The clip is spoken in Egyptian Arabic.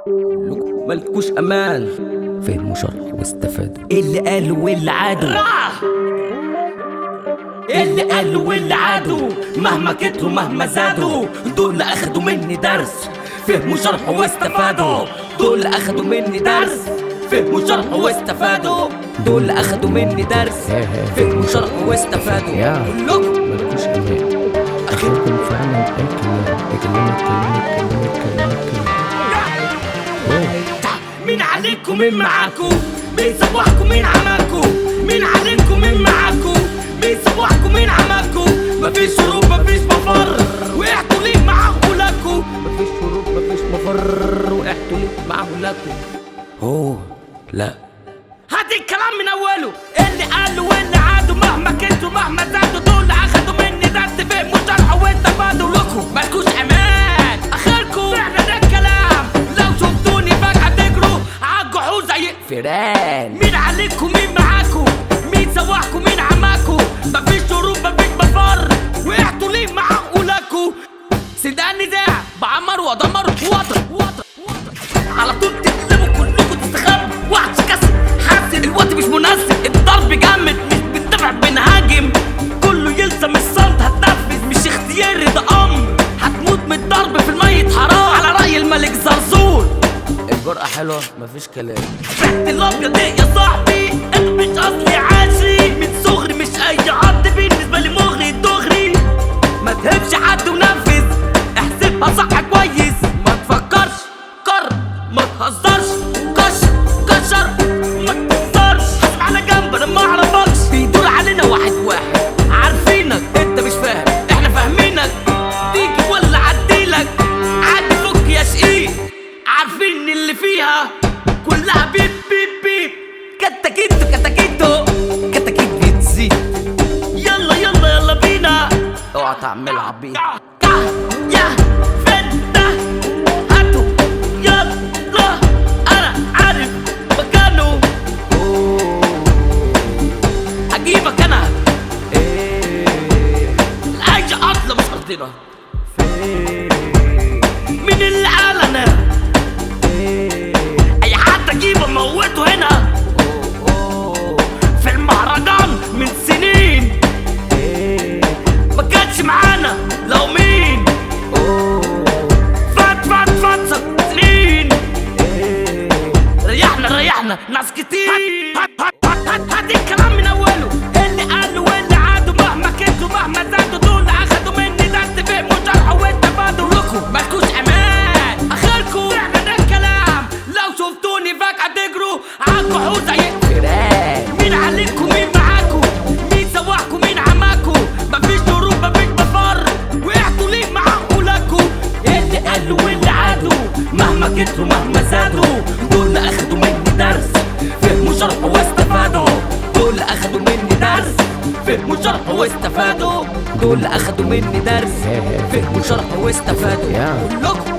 كلكم مالكوش امان فهموا شرح واستفادوا اللي قالوا واللي عادوا اللي قالوا واللي عادوا مهما كتروا مهما زادوا دول اخدوا مني درس فهموا شرح واستفادوا دول اخدوا مني درس فهموا شرح واستفادوا دول اخدوا مني درس فهموا شرح واستفادوا يا. كلكم ملكوش امان اخركم فعلا اي كلام يكلمك كلمك كلمك كلمك كلمك مين عليكم مين معاكم مين صباحكم مين عماكم مين عليكم مين معاكم مين صباحكم مين عماكم مفيش هروب مفيش مفر وقعتوا ليه مع غلاكم مفيش هروب مفيش مفر وقعتوا ليه مع غلاكم اوه لا هات الكلام من اوله اللي قالوا واللي عادوا مهما كنتوا مهما زادوا دول اخدوا مني درس فهموا شرحوا واستفادوا لكم مالكوش امان اخركم فعلا ده الكلام لو شفتوني فجأة تجروا عالجحور زي فيران مين عليكم مين معاكم مين سواحكم مين عماكم مفيش هروب مفيش مفر وقعتوا ليه مع قولاكم سيدان نزاع بعمر وادمر وطر وطر على طول تقلبوا كلكم تستخبوا وحش كسر حاسس الوقت مش مناسب الضرب جامد مش بندفع بنهاجم كله يلزم الصمت هتنفذ مش اختياري ده امر هتموت من الضرب في الميت حرام على راي الملك زرزور الجرأة حلوة مفيش كلام ريحة الابيض ايه يا صاحبي انت مش اصلي عاشي من صغري مش اي عض بالنسبة لي مغري دغري ما تهبش حد ونفذ احسبها صح كويس ما تفكرش كر ما تهزرش كش كشر ما تكسرش حاسب على جنب انا ما اعرفكش بيدور علينا واحد واحد عارفينك انت مش فاهم احنا فاهمينك تيجي ولا عديلك عادي فك يا شقيق عارفين اللي فيها كلها بيب بيب بيب كتاكيتو كتاكيتو كتاكيت بتزيد يلا يلا يلا بينا اوعى تعملها عبيط يا فانت هاتوا يلا انا عارف مكانه هجيبك انا العيشة اصلا مش ارضنا مين اللي قال انا اي حد اجيبه موته هنا في المهرجان من سنين ما كانش معانا لو مين فات فات فات ست سنين ريحنا ريحنا ناس كتير هات هات هات هات هات الكلام من اوله اللي قالوا واللي عادوا مهما كنتوا مهما زادوا دول اخدوا مني درس فهموا شرحوا واستفادوا لكم مالكوش امان اخركم فعلا ده الكلام لو شفتوني فجأة تجروا عالجحور زي الفيران مين عليكم مين معاكم مين سواحكم مين عماكم مفيش هروب مفيش مفر وقعتوا ليه مع قولاكم اللي قالوا واللي عادوا مهما كتروا مهما زادوا دول اخدوا مني درس فهموا شرحوا واستفادوا دول اخدوا مني درس فهموا شرحوا واستفادوا دول اخدوا مني درس فهموا شرحوا واستفادوا يا. كلكم